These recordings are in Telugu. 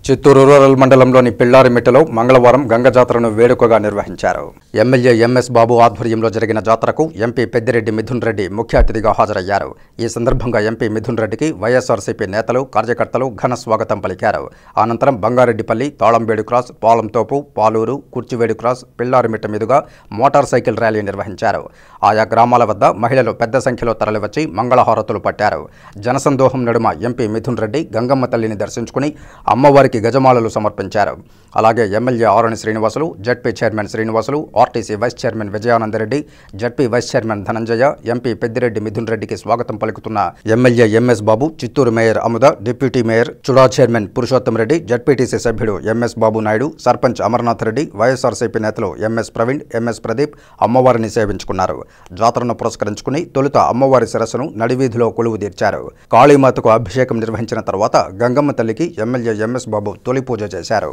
చిత్తూరు రూరల్ మండలంలోని పిల్లారిమిట్టలో మంగళవారం గంగ జాతరను వేడుకగా నిర్వహించారు ఎమ్మెల్యే ఎంఎస్ బాబు ఆధ్వర్యంలో జరిగిన జాతరకు ఎంపీ పెద్దిరెడ్డి మిథున్ రెడ్డి ముఖ్య అతిథిగా హాజరయ్యారు ఈ సందర్భంగా ఎంపీ మిథున్ రెడ్డికి వైఎస్ఆర్సీపీ నేతలు కార్యకర్తలు ఘన స్వాగతం పలికారు అనంతరం బంగారెడ్డిపల్లి తాళంబేడు క్రాస్ పాలంతోపు పాలూరు కుర్చివేడు క్రాస్ పిల్లారిమిట్ట మీదుగా మోటార్ సైకిల్ ర్యాలీ నిర్వహించారు ఆయా గ్రామాల వద్ద మహిళలు పెద్ద సంఖ్యలో తరలివచ్చి మంగళహారతులు పట్టారు జనసందోహం నడుమ ఎంపీ మిథున్ రెడ్డి గంగమ్మ తల్లిని దర్శించుకుని అమ్మవారికి గజమాలలు సమర్పించారు అలాగే MLA Arani Srinivasulu ZP chairman Srinivasulu RTC vice chairman Vijayanandareddy ZP vice chairman Dhananjaya MP Peddireddy Mithun రెడ్డికి స్వాగతం పలుకుతున్న MLA MS Babu Chittoor mayor Amuda deputy mayor CUDA chairman Purushottam Reddy ZPTC సభ్యుడు ఎంఎస్ బాబు నాయుడు సర్పంచ్ అమర్నాథ్ రెడ్డి వైఎస్ఆర్సీపీ నేతలు ఎంఎస్ ప్రవీణ్ ఎంఎస్ ప్రదీప్ అమ్మవారిని సేవించుకున్నారు జాతరను పురస్కరించుకుని తొలుత అమ్మవారి శిరస్సును నడివీధిలో కొలువు తీర్చారు కాళీమాతకు అభిషేకం నిర్వహించిన తర్వాత గంగమ్మ తల్లికి ఎమ్మెల్యే ఎంఎస్ బాబు తొలి పూజ చేశారు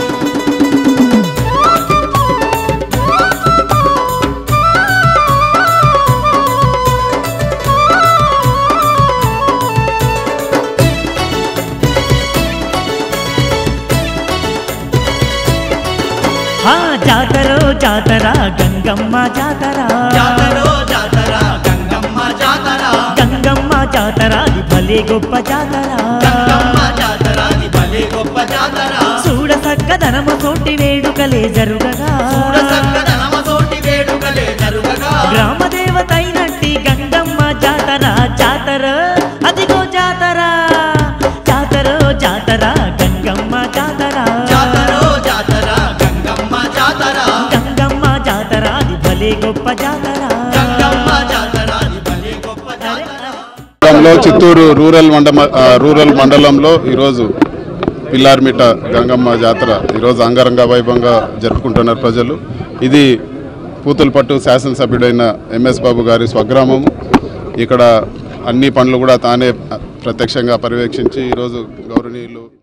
ఆ జాతరో జాతర గంగమ్మ జాతర జాతరో జాతర గంగమ్మ జాతర గంగమ్మ జాతర అది భలే గొప్ప జాతర గంగమ్మ జాతర అది భలే గొప్ప జాతర చూడ చక్కదనము తోటి వేడుకలే జరుగగా చూడ చక్కదనమ తోటి వేడుకలే జరుగగా గ్రామ దేవత అయినట్టి గంగమ్మ జాతర జాతర అదిగో జాతర జాతరో జాతర గంగమ్మ జాతర జాతరో జాతర గంగమ్మ జాతర గంగమ్మ జాతర అది భలే గొప్ప జాతర గంగమ్మ జాతర అది భలే గొప్ప జాతర మండలంలో చిత్తూరు రూరల్ మండమ ఆ, రూరల్ మండలంలో ఈరోజు పిల్లార్మిట గంగమ్మ జాతర ఈరోజు అంగరంగ వైభవంగా జరుపుకుంటున్నారు ప్రజలు ఇది పూతులపట్టు శాసనసభ్యుడైన ఎంఎస్ బాబు గారి స్వగ్రామము ఇక్కడ అన్ని పనులు కూడా తానే ప్రత్యక్షంగా పర్యవేక్షించి ఈరోజు గౌరవనీయులు